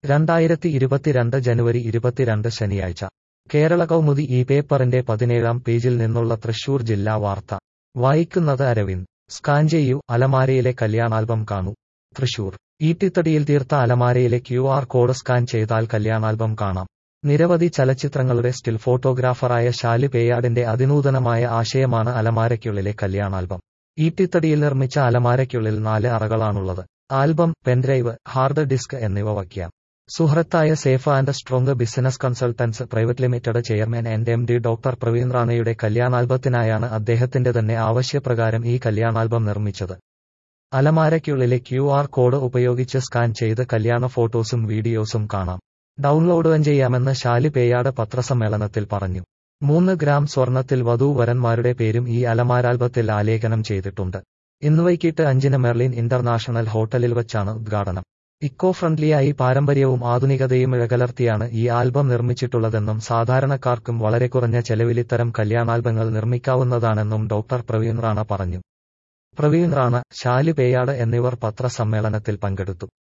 രണ്ടായിരത്തി ഇരുപത്തിരണ്ട് ജനുവരി ഇരുപത്തിരണ്ട് ശനിയാഴ്ച കേരള കൗമുദി ഈ പേപ്പറിന്റെ പതിനേഴാം പേജിൽ നിന്നുള്ള തൃശൂർ ജില്ലാ വാർത്ത വായിക്കുന്നത് അരവിന്ദ് സ്കാൻ ചെയ്യൂ അലമാരയിലെ കല്യാണാൽബം കാണൂ തൃശൂർ ഈട്ടിത്തടിയിൽ തീർത്ത അലമാരയിലെ ക്യു ആർ കോഡ് സ്കാൻ ചെയ്താൽ കല്യാണാൽബം കാണാം നിരവധി ചലച്ചിത്രങ്ങളുടെ സ്റ്റിൽ ഫോട്ടോഗ്രാഫറായ ഷാലി പേയാടിന്റെ അതിനൂതനമായ ആശയമാണ് അലമാരയ്ക്കുള്ളിലെ കല്യാണാൽബം ഈട്ടിത്തടിയിൽ നിർമ്മിച്ച അലമാരയ്ക്കുള്ളിൽ നാല് അറകളാണുള്ളത് ആൽബം പെൻഡ്രൈവ് ഹാർഡ് ഡിസ്ക് എന്നിവ വയ്ക്കാം സുഹൃത്തായ safe and strong business consultants private limited chairman and M D doctor Praveen റാണയുടെ കല്യാണാൽബത്തിനായാണ് അദ്ദേഹത്തിന്റെ തന്നെ ആവശ്യപ്രകാരം ഈ കല്യാണാൽബം നിർമ്മിച്ചത് അലമാരയ്ക്കുള്ളിലെ ക്യു ആർ കോഡ് ഉപയോഗിച്ച് സ്കാൻ ചെയ്ത് കല്യാണ ഫോട്ടോസും വീഡിയോസും കാണാം ഡൗൺലോഡ് ചെയ്യാമെന്ന് ഷാലി പേയാട് പത്രസമ്മേളനത്തിൽ പറഞ്ഞു മൂന്ന് ഗ്രാം സ്വർണത്തിൽ വധൂവരന്മാരുടെ പേരും ഈ അലമാരാൽബത്തിൽ ആലേഖനം ചെയ്തിട്ടുണ്ട് ഇന്ന് വൈകിട്ട് അഞ്ചിന് മെർലിൻ ഇന്റർനാഷണൽ ഹോട്ടലിൽ വച്ചാണ് ഉദ്ഘാടനം ഇക്കോ ഫ്രണ്ട്ലിയായി പാരമ്പര്യവും ആധുനികതയും ഇഴകലർത്തിയാണ് ഈ ആൽബം നിർമ്മിച്ചിട്ടുള്ളതെന്നും സാധാരണക്കാർക്കും വളരെ കുറഞ്ഞ ചെലവിൽ ഇത്തരം കല്യാണാൽബങ്ങൾ നിർമ്മിക്കാവുന്നതാണെന്നും ഡോക്ടർ പ്രവീൺ റാണ പറഞ്ഞു പ്രവീൺ റാണ ഷാലി പേയാട് എന്നിവർ പത്രസമ്മേളനത്തിൽ പങ്കെടുത്തു